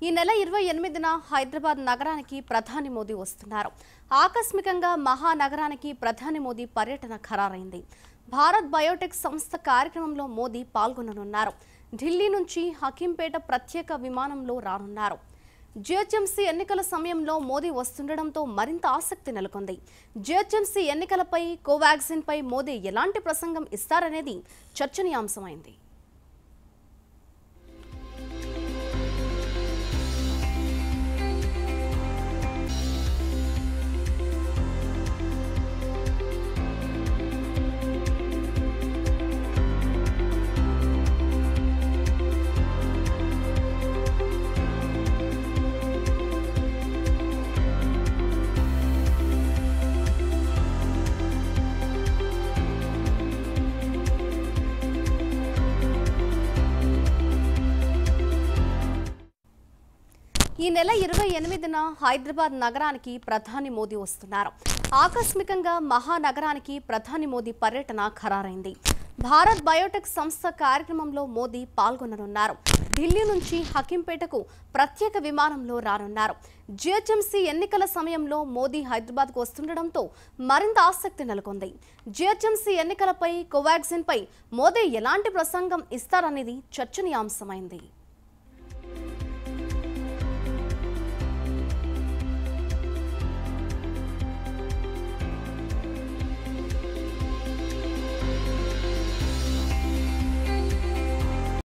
ఈ నెల ఇరవై ఎనిమిదిన హైదరాబాద్ నగరానికి ప్రధాని మోదీ వస్తున్నారు ఆకస్మికంగా మహానగరానికి ప్రధాని మోదీ పర్యటన ఖరారైంది భారత్ బయోటెక్ సంస్థ కార్యక్రమంలో మోదీ పాల్గొననున్నారు ఢిల్లీ నుంచి హకీంపేట ప్రత్యేక విమానంలో రానున్నారు జిహెచ్ఎంసీ ఎన్నికల సమయంలో మోదీ వస్తుండటంతో మరింత ఆసక్తి నెలకొంది జిహెచ్ఎంసీ ఎన్నికలపై కోవాక్సిన్ పై మోదీ ఎలాంటి ప్రసంగం ఇస్తారనేది చర్చనీయాంశమైంది ఈ నెల ఇరవై ఎనిమిదిన హైదరాబాద్ నగరానికి ప్రధాని మోదీ వస్తున్నారు ఆకస్మికంగా మహానగరానికి ప్రధాని మోదీ పర్యటన ఖరారైంది భారత్ బయోటెక్ సంస్థ కార్యక్రమంలో మోదీ పాల్గొననున్నారు ఢిల్లీ నుంచి హకీంపేటకు ప్రత్యేక విమానంలో రానున్నారు జిహెచ్ఎంసీ ఎన్నికల సమయంలో మోదీ హైదరాబాద్కు వస్తుండటంతో మరింత ఆసక్తి నెలకొంది జిహెచ్ఎంసీ ఎన్నికలపై కోవాక్సిన్ పై మోదీ ఎలాంటి ప్రసంగం ఇస్తారనేది చర్చనీయాంశమైంది